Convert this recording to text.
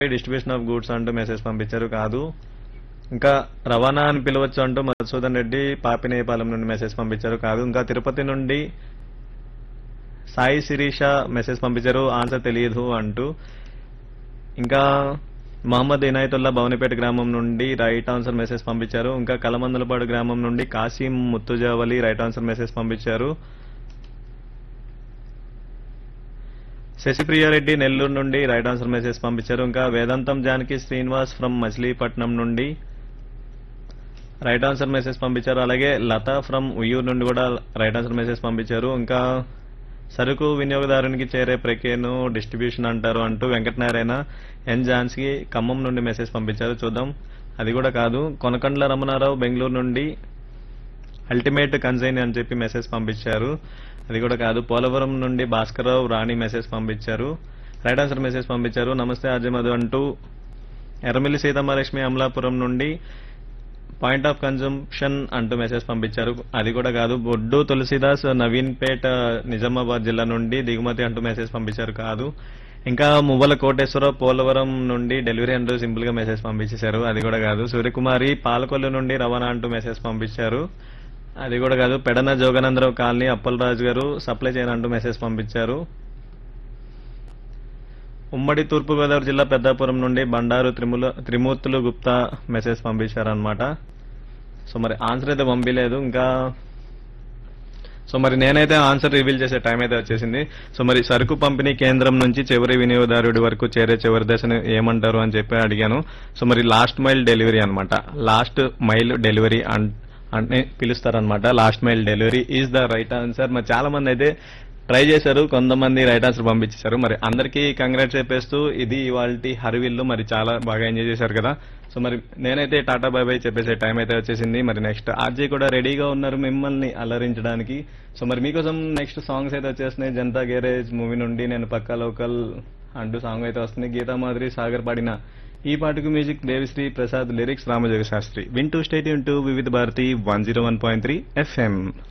distribution of goods అంటూ message పంపించారు కాదు ఇంకా రవాణా అని పిలవచ్చు అంటూ మధుసూదన్ రెడ్డి పాపినేపాలెం నుండి మెసేజ్ పంపించారు కాదు ఇంకా తిరుపతి నుండి సాయి శిరీష మెసేజ్ పంపించారు ఆన్సర్ తెలియదు అంటూ ఇంకా మహమ్మద్ ఇనాయతుల్లా భవనిపేట గ్రామం నుండి రైట్ ఆన్సర్ మెసేజ్ పంపించారు ఇంకా కలమందలపాడు గ్రామం నుండి Kasim Muthujavali right answer message పంపించారు శశిప్రియారెడ్డి నెల్లూరు నుండి రైట్ ఆన్సర్ మెసేజ్ పంపించారు ఇంకా వేదాంతం జానకి శ్రీనివాస్ ఫ్రమ్ మచిలీపట్నం నుండి రైట్ ఆన్సర్ మెసేజ్ పంపించారు అలాగే లత ఫ్రమ్ ఉయ్యూరు నుండి కూడా రైట్ ఆన్సర్ మెసేజ్ పంపించారు ఇంకా సరుకు వినియోగదారునికి చేరే ప్రక్రియను డిస్ట్రిబ్యూషన్ అంటారు అంటూ వెంకటనారాయణ ఎన్ ఝాన్సీ ఖమ్మం నుండి మెసేజ్ పంపించారు చూద్దాం అది కూడా కాదు కొనకండ్ల రమణారావు బెంగళూరు నుండి అల్టిమేట్ కన్సైన్ అని చెప్పి మెసేజ్ పంపించారు అది కూడా కాదు పోలవరం నుండి భాస్కరరావు రాణి మెసేజ్ పంపించారు రైట్ ఆన్సర్ మెసేజ్ పంపించారు నమస్తే అజయ్ అంటూ ఎర్రమిల్లి సీతమ్మలక్ష్మి అమలాపురం నుండి పాయింట్ ఆఫ్ కన్జంప్షన్ అంటూ మెసేజ్ పంపించారు అది కూడా కాదు బొడ్డు తులసిదాస్ నవీన్ పేట నిజామాబాద్ జిల్లా నుండి దిగుమతి అంటూ మెసేజ్ పంపించారు కాదు ఇంకా మువ్వల కోటేశ్వరరావు పోలవరం నుండి డెలివరీ అంటూ సింపుల్ గా మెసేజ్ పంపించేశారు అది కూడా కాదు సూర్యకుమారి పాలకొల్లు నుండి రవాణా అంటూ మెసేజ్ పంపించారు అది కూడా కాదు పెడన జోగనందరావు కాలనీ అప్పలరాజు గారు సప్లై చేయనంటూ మెసేజ్ పంపించారు ఉమ్మడి తూర్పుగోదావరి జిల్లా పెద్దాపురం నుండి బండారు త్రిముల త్రిమూర్తులు గుప్తా మెసేజ్ పంపించారనమాట సో మరి ఆన్సర్ అయితే పంపించలేదు ఇంకా సో మరి నేనైతే ఆన్సర్ రివీల్ చేసే టైం అయితే వచ్చేసింది సో మరి సరుకు పంపిణీ కేంద్రం నుంచి చివరి వినియోగదారుడి వరకు చేరే చివరి దశను ఏమంటారు అని చెప్పి అడిగాను సో మరి లాస్ట్ మైల్ డెలివరీ అన్నమాట లాస్ట్ మైల్ డెలివరీ అంటే పిలుస్తారనమాట last mile delivery is the right answer మరి చాలా మంది అయితే ట్రై చేశారు కొంతమంది రైట్ ఆన్సర్ పంపించేశారు మరి అందరికీ కంగ్రాట్స్ చెప్పేస్తూ ఇది ఇవాళ హరివిల్లు మరి చాలా బాగా ఎంజాయ్ చేశారు కదా సో మరి నేనైతే టాటా బాయ్ బాయ్ చెప్పేసే టైం అయితే వచ్చేసింది మరి నెక్స్ట్ ఆర్జే కూడా రెడీగా ఉన్నారు మిమ్మల్ని అలరించడానికి సో మరి మీకోసం నెక్స్ట్ సాంగ్స్ అయితే వచ్చేస్తున్నాయి జనతా గ్యారేజ్ మూవీ నుండి నేను పక్కా లోకల్ అంటూ సాంగ్ అయితే వస్తుంది గీతా మాధురి సాగర్ పాడిన ఈ పాటకు మ్యూజిక్ దేవిశ్రీ ప్రసాద్ లిరిక్స్ రామజోగ శాస్త్రి వింటూ స్టేట్ ఇంటూ Vividh Bharati one zero one point three FM